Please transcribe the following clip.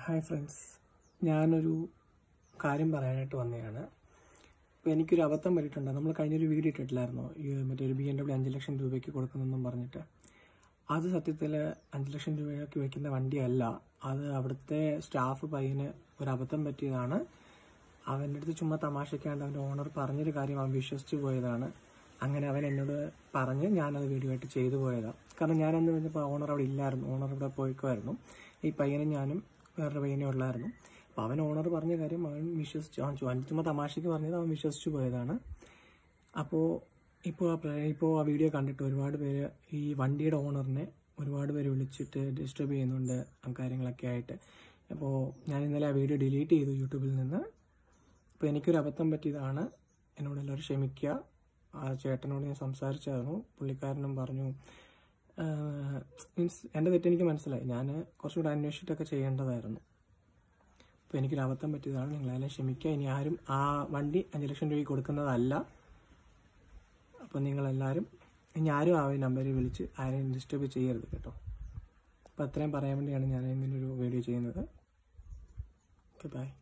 hi friends ഞാനൊരു കാര്യം പറയാനായിട്ട് വന്നതാണ് അപ്പോൾ എനിക്കൊരു അബദ്ധം പറ്റിയിട്ടുണ്ട് നമ്മൾ കഴിഞ്ഞൊരു വീഡിയോ ഇട്ടിട്ടില്ലായിരുന്നോ ഈ മറ്റേ ഒരു ബി എം ഡബ്ല്യു അഞ്ച് ലക്ഷം രൂപയ്ക്ക് കൊടുക്കുന്നെന്നും പറഞ്ഞിട്ട് അത് സത്യത്തിൽ അഞ്ച് ലക്ഷം രൂപയ്ക്ക് വയ്ക്കുന്ന വണ്ടിയല്ല അത് അവിടുത്തെ സ്റ്റാഫ് പയ്യന് ഒരു അബദ്ധം പറ്റിയതാണ് അവൻ്റെ അടുത്ത് ചുമ്മാ തമാശയ്ക്കാണ്ട് അവൻ്റെ ഓണർ പറഞ്ഞൊരു കാര്യം അവൻ വിശ്വസിച്ച് പോയതാണ് അങ്ങനെ അവൻ എന്നോട് പറഞ്ഞ് ഞാനത് വീഡിയോ ആയിട്ട് ചെയ്തു പോയതാണ് കാരണം ഞാനന്ന് കഴിഞ്ഞപ്പോൾ ഓണർ അവിടെ ഇല്ലായിരുന്നു ഓണർ ഇവിടെ പോയിക്കുമായിരുന്നു ഈ പയ്യനും ഞാനും വേറൊരു പയ്യനെ ഉള്ളായിരുന്നു അപ്പോൾ അവൻ ഓണർ പറഞ്ഞ കാര്യം അവൻ വിശ്വസിച്ചു അവൻ ചു- അവൻ ചുമ്മാ തമാശയ്ക്ക് പറഞ്ഞത് അവൻ വിശ്വസിച്ച് പോയതാണ് അപ്പോൾ ഇപ്പോൾ ആ പ്ര- ഇപ്പോൾ ആ വീഡിയോ കണ്ടിട്ട് ഒരുപാട് പേര് ഈ വണ്ടിയുടെ ഓണറിനെ ഒരുപാട് പേര് വിളിച്ചിട്ട് ഡിസ്റ്റർബ് ചെയ്യുന്നുണ്ട് ആ കാര്യങ്ങളൊക്കെ ആയിട്ട് അപ്പോൾ ഞാൻ ഇന്നലെ ആ വീഡിയോ ഡിലീറ്റ് ചെയ്തു യൂട്യൂബിൽ നിന്ന് അപ്പോൾ എനിക്കൊരു അബദ്ധം പറ്റിയതാണ് എന്നോട് എല്ലാവരും ക്ഷമിക്കുക ആ ചേട്ടനോട് ഞാൻ സംസാരിച്ചായിരുന്നു പുള്ളിക്കാരനും പറഞ്ഞു മീൻസ് എൻ്റെ തെറ്റെനിക്ക് മനസ്സിലായി ഞാൻ കുറച്ചുകൂടെ അന്വേഷിച്ചിട്ടൊക്കെ ചെയ്യേണ്ടതായിരുന്നു അപ്പോൾ എനിക്കൊരു അബദ്ധം പറ്റിയതാണ് നിങ്ങളെല്ലാം ക്ഷമിക്കുക ഇനി ആരും ആ വണ്ടി അഞ്ച് ലക്ഷം രൂപയ്ക്ക് കൊടുക്കുന്നതല്ല അപ്പോൾ നിങ്ങളെല്ലാവരും ഇനി ആരും ആ നമ്പറിൽ വിളിച്ച് ആരെയും ഡിസ്റ്റർബ് ചെയ്യരുത് കേട്ടോ അപ്പോൾ അത്രയും പറയാൻ വേണ്ടിയാണ് ഞാൻ ഇങ്ങനൊരു വീഡിയോ ചെയ്യുന്നത് ഓക്കെ ബൈ